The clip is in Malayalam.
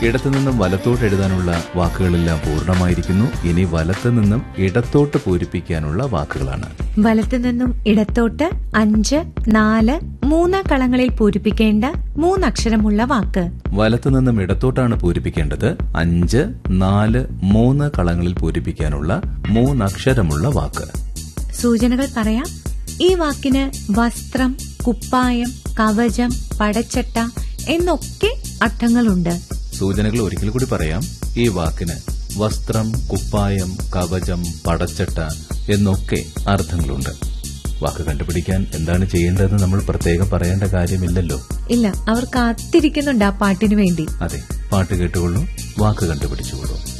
ഇടത്തു നിന്നും വലത്തോട്ട് എഴുതാനുള്ള വാക്കുകളെല്ലാം പൂർണ്ണമായിരിക്കുന്നു ഇനി വലത്തു നിന്നും ഇടത്തോട്ട് പൂരിപ്പിക്കാനുള്ള വാക്കുകളാണ് വലത്തു നിന്നും ഇടത്തോട്ട് അഞ്ച് നാല് മൂന്ന് കളങ്ങളിൽ പൂരിപ്പിക്കേണ്ട മൂന്നക്ഷരമുള്ള വാക്ക് വലത്തു നിന്നും ഇടത്തോട്ടാണ് പൂരിപ്പിക്കേണ്ടത് അഞ്ച് നാല് മൂന്ന് കളങ്ങളിൽ പൂരിപ്പിക്കാനുള്ള മൂന്നക്ഷരമുള്ള വാക്ക് സൂചനകൾ പറയാം ഈ വാക്കിന് വസ്ത്രം കുപ്പായം കവചം പടച്ചട്ട എന്നൊക്കെ അർത്ഥങ്ങളുണ്ട് സൂചനകൾ ഒരിക്കൽ കൂടി പറയാം ഈ വാക്കിന് വസ്ത്രം കുപ്പായം കവചം പടച്ചട്ട എന്നൊക്കെ അർത്ഥങ്ങളുണ്ട് വാക്ക് കണ്ടുപിടിക്കാൻ എന്താണ് ചെയ്യേണ്ടതെന്ന് നമ്മൾ പ്രത്യേകം പറയേണ്ട കാര്യമില്ലല്ലോ ഇല്ല അവർ കാത്തിരിക്കുന്നുണ്ട് ആ പാട്ടിനു വേണ്ടി അതെ പാട്ട് കേട്ടുകൊള്ളൂ വാക്ക് കണ്ടുപിടിച്ചുകൊള്ളൂ